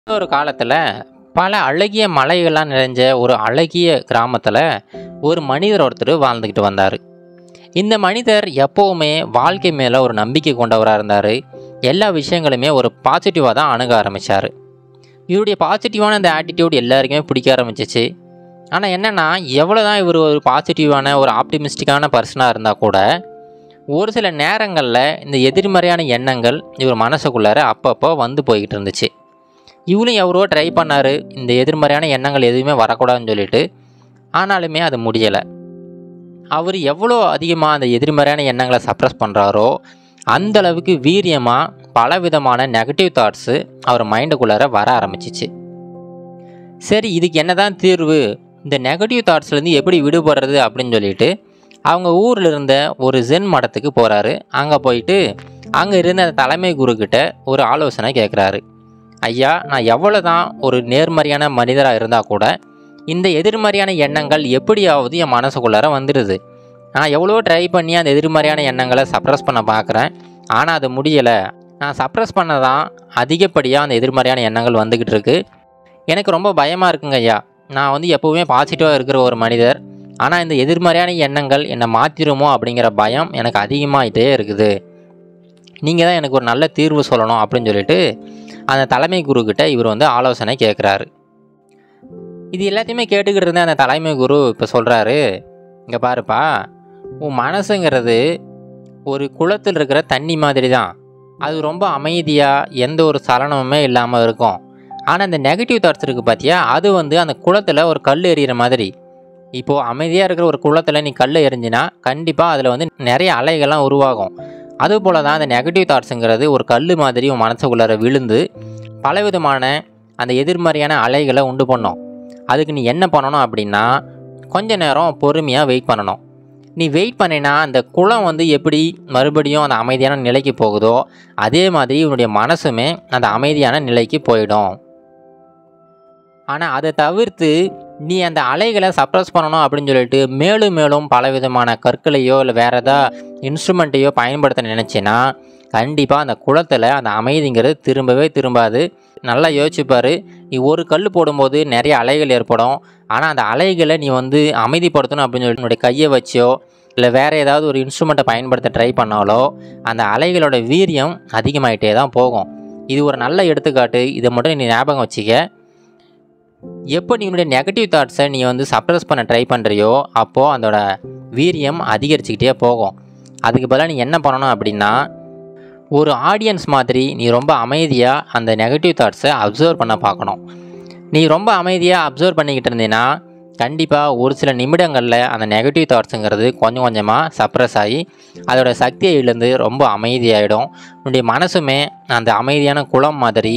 ஒரு காலத்தில் பல அழகிய மலைகள்லாம் நிறைஞ்ச ஒரு அழகிய கிராமத்தில் ஒரு மனிதர் ஒருத்தர் வாழ்ந்துக்கிட்டு வந்தார் இந்த மனிதர் எப்போவுமே வாழ்க்கை மேலே ஒரு நம்பிக்கை கொண்டவராக இருந்தார் எல்லா விஷயங்களுமே ஒரு பாசிட்டிவாக தான் அணுக ஆரம்பித்தார் இவருடைய பாசிட்டிவான இந்த ஆட்டிடியூட் எல்லாருக்குமே பிடிக்க ஆரம்பிச்சிச்சு ஆனால் என்னென்னா எவ்வளோ தான் இவர் ஒரு பாசிட்டிவான ஒரு ஆப்டிமிஸ்டிக்கான பர்சனாக இருந்தால் கூட ஒரு சில நேரங்களில் இந்த எதிர்மறையான எண்ணங்கள் இவர் மனசுக்குள்ளார அப்பப்போ வந்து போய்கிட்டு இருந்துச்சு இவரும் எவரோ ட்ரை பண்ணார் இந்த எதிர்மறையான எண்ணங்கள் எதுவுமே வரக்கூடாதுன்னு சொல்லிட்டு ஆனாலுமே அது முடியலை அவர் எவ்வளோ அதிகமாக அந்த எதிர்மறையான எண்ணங்களை சப்ரஸ் பண்ணுறாரோ அந்த அளவுக்கு வீரியமாக பலவிதமான நெகட்டிவ் தாட்ஸு அவர் மைண்டுக்குள்ளார வர ஆரம்பிச்சிச்சு சரி இதுக்கு என்னதான் தீர்வு இந்த நெகட்டிவ் தாட்ஸ்லேருந்து எப்படி விடுபடுறது அப்படின்னு சொல்லிட்டு அவங்க ஊரில் இருந்த ஒரு ஜென் மடத்துக்கு போகிறாரு அங்கே போயிட்டு அங்கே இருந்த அந்த தலைமை குருக்கிட்ட ஒரு ஆலோசனை கேட்குறாரு ஐயா நான் எவ்வளோ தான் ஒரு நேர்மறையான மனிதராக இருந்தால் கூட இந்த எதிர்மறையான எண்ணங்கள் எப்படியாவது என் மனசுக்குள்ளார வந்துடுது நான் எவ்வளோ ட்ரை பண்ணி அந்த எதிர்மறையான எண்ணங்களை சப்ரஸ் பண்ண பார்க்குறேன் ஆனால் அது முடியலை நான் சப்ரஸ் பண்ண தான் அதிகப்படியாக அந்த எதிர்மறையான எண்ணங்கள் வந்துக்கிட்டு இருக்கு எனக்கு ரொம்ப பயமாக இருக்குங்க ஐயா நான் வந்து எப்போவுமே பாசிட்டிவாக இருக்கிற ஒரு மனிதர் ஆனால் இந்த எதிர்மறையான எண்ணங்கள் என்னை மாற்றிடுமோ அப்படிங்கிற பயம் எனக்கு அதிகமாகிட்டே இருக்குது நீங்கள் தான் எனக்கு ஒரு நல்ல தீர்வு சொல்லணும் அப்படின்னு சொல்லிட்டு அந்த தலைமை குருக்கிட்ட இவர் வந்து ஆலோசனை கேட்குறாரு இது எல்லாத்தையுமே கேட்டுக்கிட்டு இருந்த அந்த தலைமை குரு இப்போ சொல்கிறாரு இங்கே பாருப்பா உன் மனசுங்கிறது ஒரு குளத்தில் இருக்கிற தண்ணி மாதிரி தான் அது ரொம்ப அமைதியாக எந்த ஒரு சலனமுமே இல்லாமல் இருக்கும் ஆனால் இந்த நெகட்டிவ் தாட்ஸ் இருக்குது பார்த்தியா அது வந்து அந்த குளத்தில் ஒரு கல் எறிகிற மாதிரி இப்போது அமைதியாக இருக்கிற ஒரு குளத்தில் நீ கல் எறிஞ்சினா கண்டிப்பாக அதில் வந்து நிறைய அலைகள்லாம் உருவாகும் அதுபோல் தான் அந்த நெகட்டிவ் தாட்ஸுங்கிறது ஒரு கல் மாதிரி உன் மனசுக்குள்ளார விழுந்து பலவிதமான அந்த எதிர்மறையான அலைகளை உண்டு பண்ணும் அதுக்கு நீ என்ன பண்ணணும் அப்படின்னா கொஞ்ச நேரம் பொறுமையாக வெயிட் பண்ணணும் நீ வெயிட் பண்ணினா அந்த குளம் வந்து எப்படி மறுபடியும் அந்த அமைதியான நிலைக்கு போகுதோ அதே மாதிரி உன்னுடைய மனசுமே அந்த அமைதியான நிலைக்கு போயிடும் ஆனால் அதை தவிர்த்து நீ அந்த அலைகளை சப்ரஸ் பண்ணணும் அப்படின்னு சொல்லிட்டு மேலும் மேலும் பலவிதமான கற்களையோ இல்லை வேறு ஏதாவது இன்ஸ்ட்ருமெண்ட்டையோ பயன்படுத்த நினச்சின்னா கண்டிப்பாக அந்த குளத்தில் அந்த அமைதிங்கிறது திரும்பவே திரும்பாது நல்லா யோசிச்சுப்பார் நீ ஒரு கல் போடும்போது நிறைய அலைகள் ஏற்படும் ஆனால் அந்த அலைகளை நீ வந்து அமைதிப்படுத்தணும் அப்படின்னு சொல்லிட்டு உன்னுடைய கையை வச்சோ இல்லை வேறு ஏதாவது ஒரு இன்ஸ்ட்ருமெண்ட்டை பயன்படுத்த ட்ரை பண்ணாலோ அந்த அலைகளோட வீரியம் அதிகமாயிட்டே தான் போகும் இது ஒரு நல்ல எடுத்துக்காட்டு இதை மட்டும் நீ ஞாபகம் வச்சுக்க எப்போ நீ உன்னுடைய நெகட்டிவ் தாட்ஸை நீ வந்து சப்ரஸ் பண்ண ட்ரை பண்ணுறியோ அப்போது அதோட வீரியம் அதிகரிச்சுக்கிட்டே போகும் அதுக்கு பதிலாக நீ என்ன பண்ணணும் அப்படின்னா ஒரு ஆடியன்ஸ் மாதிரி நீ ரொம்ப அமைதியாக அந்த நெகட்டிவ் தாட்ஸை அப்சர்வ் பண்ண பார்க்கணும் நீ ரொம்ப அமைதியாக அப்சர்வ் பண்ணிக்கிட்டு இருந்தீன்னா கண்டிப்பாக ஒரு சில நிமிடங்களில் அந்த நெகட்டிவ் தாட்ஸுங்கிறது கொஞ்சம் கொஞ்சமாக சப்ரஸ் ஆகி அதோட சக்தியை இழந்து ரொம்ப அமைதியாகிடும் உன்னுடைய மனசுமே அந்த அமைதியான குளம் மாதிரி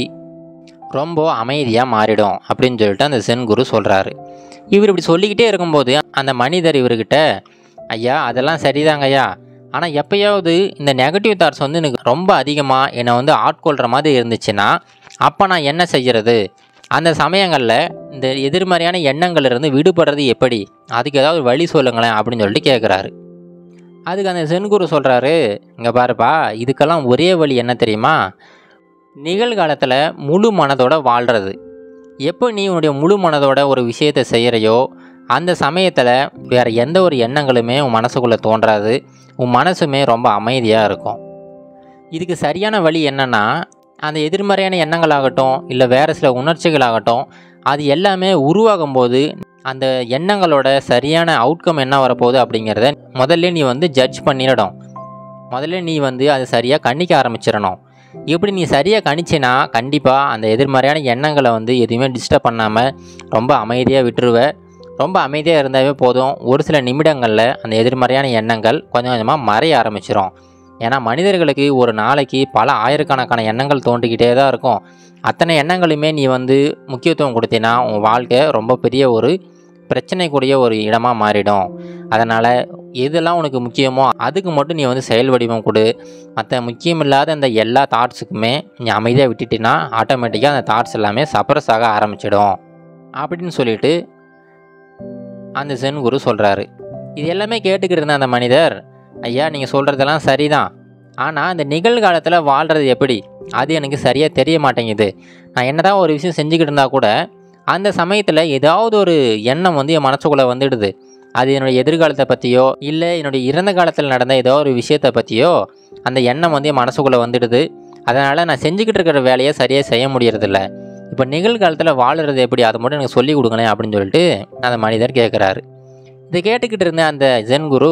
ரொம்ப அமைதியாக மாறிடும் அப்படின்னு சொல்லிட்டு அந்த சென் குரு சொல்கிறாரு இவர் இப்படி சொல்லிக்கிட்டே இருக்கும்போது அந்த மனிதர் இவர்கிட்ட ஐயா அதெல்லாம் சரிதாங்க ஐயா ஆனால் எப்பயாவது இந்த நெகட்டிவ் தாட்ஸ் வந்து எனக்கு ரொம்ப அதிகமாக என்னை வந்து ஆட்கொள்கிற மாதிரி இருந்துச்சுன்னா அப்போ நான் என்ன செய்கிறது அந்த சமயங்களில் இந்த எதிர்மறையான எண்ணங்கள்லேருந்து விடுபடுறது எப்படி அதுக்கு ஏதாவது ஒரு வழி சொல்லுங்களேன் அப்படின்னு சொல்லிட்டு கேட்குறாரு அதுக்கு அந்த சென்குரு சொல்கிறாரு இங்கே பாருப்பா இதுக்கெல்லாம் ஒரே வழி என்ன தெரியுமா நிகழ்காலத்தில் முழு மனதோட வாழ்கிறது எப்போ நீ உன்னுடைய முழு மனதோட ஒரு விஷயத்தை செய்கிறையோ அந்த சமயத்தில் வேறு எந்த ஒரு எண்ணங்களுமே உன் மனசுக்குள்ளே தோன்றாது உன் மனசுமே ரொம்ப அமைதியாக இருக்கும் இதுக்கு சரியான வழி என்னென்னா அந்த எதிர்மறையான எண்ணங்களாகட்டும் இல்லை வேறு சில உணர்ச்சிகளாகட்டும் அது எல்லாமே உருவாகும் போது அந்த எண்ணங்களோட சரியான அவுட்கம் என்ன வரப்போகுது அப்படிங்கிறத முதல்ல நீ வந்து ஜட்ஜ் பண்ணிடணும் முதல்ல நீ வந்து அதை சரியாக கணிக்க ஆரம்பிச்சிடணும் இப்படி நீ சரியாக கணிச்சினா கண்டிப்பாக அந்த எதிர்மறையான எண்ணங்களை வந்து எதுவுமே டிஸ்டர்ப் பண்ணாமல் ரொம்ப அமைதியாக விட்டுருவ ரொம்ப அமைதியாக இருந்தாவே போதும் ஒரு சில நிமிடங்களில் அந்த எதிர்மறையான எண்ணங்கள் கொஞ்சம் கொஞ்சமாக மறைய ஆரம்பிச்சிடும் ஏன்னா மனிதர்களுக்கு ஒரு நாளைக்கு பல ஆயிரக்கணக்கான எண்ணங்கள் தோண்டிக்கிட்டே தான் இருக்கும் அத்தனை எண்ணங்களுமே நீ வந்து முக்கியத்துவம் கொடுத்தினா உன் வாழ்க்கை ரொம்ப பெரிய ஒரு பிரச்சனைக்குரிய ஒரு இடமாக மாறிடும் அதனால் எதெல்லாம் உனக்கு முக்கியமோ அதுக்கு மட்டும் நீ வந்து செயல் வடிவம் கொடு மற்ற முக்கியமில்லாத அந்த எல்லா தாட்ஸுக்குமே நீ அமைதியாக விட்டுட்டினா ஆட்டோமேட்டிக்காக அந்த தாட்ஸ் எல்லாமே சப்ரஸ் ஆக ஆரம்பிச்சிடும் அப்படின்னு சொல்லிட்டு அந்த சென் குரு சொல்கிறாரு இது எல்லாமே கேட்டுக்கிட்டு இருந்த அந்த மனிதர் ஐயா நீங்கள் சொல்கிறதெல்லாம் சரிதான் ஆனால் இந்த நிகழ்காலத்தில் வாழ்கிறது எப்படி அது எனக்கு சரியாக தெரிய மாட்டேங்குது நான் என்னதான் ஒரு விஷயம் செஞ்சுக்கிட்டு இருந்தால் கூட அந்த சமயத்தில் ஏதாவது ஒரு எண்ணம் வந்து என் மனசுக்குள்ளே வந்துடுது அது என்னுடைய எதிர்காலத்தை பற்றியோ இல்லை என்னுடைய இறந்த காலத்தில் நடந்த ஏதோ ஒரு விஷயத்தை பற்றியோ அந்த எண்ணம் வந்து என் மனசுக்குள்ளே வந்துடுது அதனால் நான் செஞ்சுக்கிட்டு இருக்கிற வேலையை சரியாக செய்ய முடியறதில்ல இப்போ நிகழ்காலத்தில் வாழுறது எப்படி அதை மட்டும் எனக்கு சொல்லி கொடுங்களேன் அப்படின்னு சொல்லிட்டு அந்த மனிதர் கேட்குறாரு இதை கேட்டுக்கிட்டு இருந்த அந்த ஜென் குரு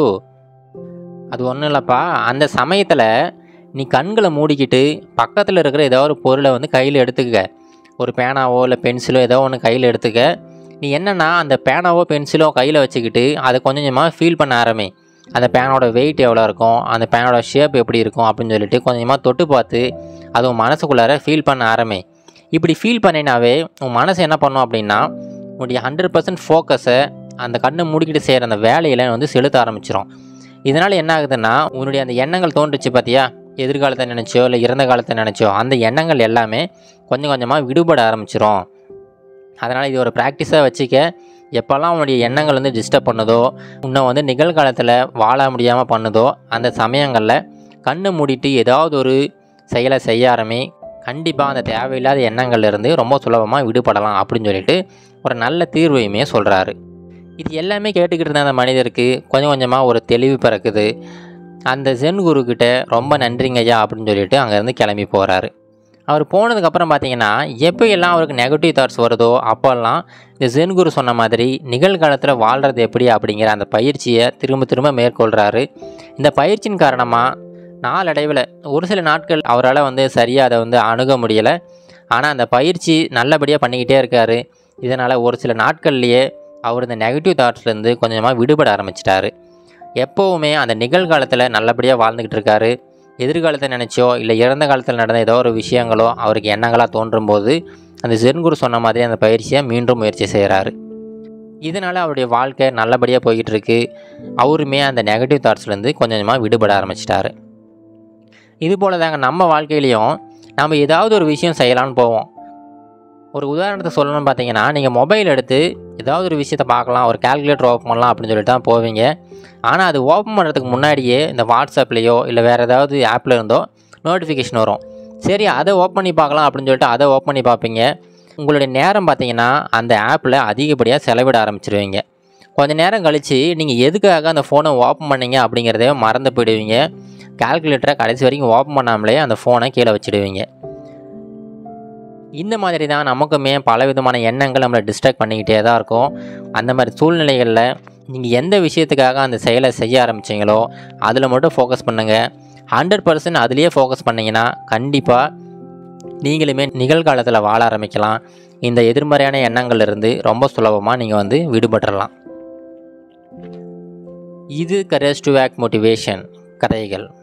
அது ஒன்றும் இல்லைப்பா அந்த சமயத்தில் நீ கண்களை மூடிக்கிட்டு பக்கத்தில் இருக்கிற ஏதோ ஒரு பொருளை வந்து கையில் எடுத்துக்க ஒரு பேனாவோ இல்லை பென்சிலோ ஏதோ ஒன்று கையில் எடுத்துக்க நீ என்னென்னா அந்த பேனாவோ பென்சிலோ கையில் வச்சுக்கிட்டு அதை கொஞ்சம் கொஞ்சமாக ஃபீல் பண்ண ஆரம்பி அந்த பேனோட வெயிட் எவ்வளோ இருக்கும் அந்த பேனோட ஷேப் எப்படி இருக்கும் அப்படின்னு சொல்லிட்டு கொஞ்சமாக தொட்டு பார்த்து அது உன் மனசுக்குள்ளார ஃபீல் பண்ண ஆரம்பி இப்படி ஃபீல் பண்ணினாவே உன் மனசு என்ன பண்ணும் அப்படின்னா உன்னுடைய ஹண்ட்ரட் பர்சன்ட் ஃபோக்கஸை அந்த கண்ணை மூடிக்கிட்டு செய்கிற அந்த வேலையில் வந்து செலுத்த ஆரம்பிச்சிடும் இதனால் என்ன ஆகுதுன்னா உன்னுடைய அந்த எண்ணங்கள் தோன்றுச்சு பார்த்தியா எதிர்காலத்தை நினச்சோ இல்லை இறந்த காலத்தை நினச்சோ அந்த எண்ணங்கள் எல்லாமே கொஞ்சம் கொஞ்சமாக விடுபட ஆரம்பிச்சிரும் அதனால் இது ஒரு ப்ராக்டிஸாக வச்சுக்க எப்போல்லாம் உன்னுடைய எண்ணங்கள் வந்து டிஸ்டர்ப் பண்ணுதோ இன்னும் வந்து நிகழ்காலத்தில் வாழ முடியாமல் பண்ணுதோ அந்த சமயங்களில் கண்ணை மூடிட்டு ஏதாவது ஒரு செயலை செய்ய ஆரம்பி கண்டிப்பாக அந்த தேவையில்லாத எண்ணங்கள்ல இருந்து ரொம்ப சுலபமாக விடுபடலாம் அப்படின்னு சொல்லிட்டு ஒரு நல்ல தீர்வையுமே சொல்கிறாரு இது எல்லாமே கேட்டுக்கிட்டு இருந்த அந்த மனிதருக்கு கொஞ்சம் கொஞ்சமாக ஒரு தெளிவு பிறக்குது அந்த ஜென் குரு கிட்ட ரொம்ப நன்றிங்க ஐயா அப்படின்னு சொல்லிட்டு அங்கேருந்து கிளம்பி போகிறாரு அவர் போனதுக்கப்புறம் பார்த்தீங்கன்னா எப்போ எல்லாம் அவருக்கு நெகட்டிவ் தாட்ஸ் வருதோ அப்போல்லாம் இந்த ஜென் குரு சொன்ன மாதிரி நிகழ்காலத்தில் வாழ்கிறது எப்படி அப்படிங்கிற அந்த பயிற்சியை திரும்ப திரும்ப மேற்கொள்கிறாரு இந்த பயிற்சியின் காரணமாக நாளடைவில் ஒரு சில நாட்கள் அவரால் வந்து சரியாக அதை வந்து அணுக முடியலை ஆனால் அந்த பயிற்சி நல்லபடியாக பண்ணிக்கிட்டே இருக்கார் இதனால் ஒரு சில நாட்கள்லேயே அவர் இந்த நெகட்டிவ் தாட்ஸ்லேருந்து கொஞ்சமாக விடுபட ஆரம்பிச்சிட்டாரு எப்போவுமே அந்த நிகழ்காலத்தில் நல்லபடியாக வாழ்ந்துக்கிட்டு இருக்காரு எதிர்காலத்தை நினச்சோ இல்லை இறந்த காலத்தில் நடந்த ஏதோ ஒரு விஷயங்களோ அவருக்கு எண்ணங்களாக தோன்றும் போது அந்த ஜென்குரு சொன்ன மாதிரி அந்த பயிற்சியை மீண்டும் முயற்சி செய்கிறாரு இதனால் அவருடைய வாழ்க்கை நல்லபடியாக போய்கிட்டு இருக்கு அவருமே அந்த நெகட்டிவ் தாட்ஸ்லேருந்து கொஞ்சம் கொஞ்சமாக விடுபட ஆரம்பிச்சிட்டாரு இது போல் தாங்க நம்ம வாழ்க்கையிலையும் நம்ம ஏதாவது ஒரு விஷயம் செய்யலாம்னு போவோம் ஒரு உதாரணத்தை சொல்லணும்னு பார்த்தீங்கன்னா நீங்கள் மொபைல் எடுத்து ஏதாவது ஒரு விஷயத்தை பார்க்கலாம் ஒரு கால்குலேட்டர் ஓப்பன் பண்ணலாம் அப்படின்னு சொல்லிட்டு தான் போவீங்க ஆனால் அது ஓப்பன் பண்ணுறதுக்கு முன்னாடியே இந்த வாட்ஸ்அப்லேயோ இல்லை வேறு ஏதாவது ஆப்பில் இருந்தோ நோட்டிஃபிகேஷன் வரும் சரி அதை ஓப்பன் பண்ணி பார்க்கலாம் அப்படின்னு சொல்லிட்டு அதை ஓப்பன் பண்ணி பார்ப்பீங்க உங்களுடைய நேரம் பார்த்தீங்கன்னா அந்த ஆப்பில் அதிகப்படியாக செலவிட ஆரம்பிச்சிருவீங்க கொஞ்ச நேரம் கழித்து நீங்கள் எதுக்காக அந்த ஃபோனை ஓப்பன் பண்ணீங்க அப்படிங்கிறதே மறந்து போயிடுவீங்க கால்குலேட்டரை கடைசி வரைக்கும் ஓப்பன் பண்ணாமலே அந்த ஃபோனை கீழே வச்சுடுவீங்க இந்த மாதிரி தான் நமக்குமே பல விதமான எண்ணங்கள் நம்மளை டிஸ்ட்ராக்ட் பண்ணிக்கிட்டே தான் இருக்கும் அந்த மாதிரி சூழ்நிலைகளில் நீங்கள் எந்த விஷயத்துக்காக அந்த செயலை செய்ய ஆரம்பிச்சீங்களோ அதில் மட்டும் ஃபோக்கஸ் பண்ணுங்கள் ஹண்ட்ரட் பர்சன்ட் அதுலேயே ஃபோக்கஸ் பண்ணிங்கன்னா கண்டிப்பாக நீங்களுமே நிகழ்காலத்தில் வாழ ஆரம்பிக்கலாம் இந்த எதிர்மறையான எண்ணங்கள்ல இருந்து ரொம்ப சுலபமாக நீங்கள் வந்து விடுபட்டுறலாம் இது கரேஜ் டு ஆக்ட் மோட்டிவேஷன் கதைகள்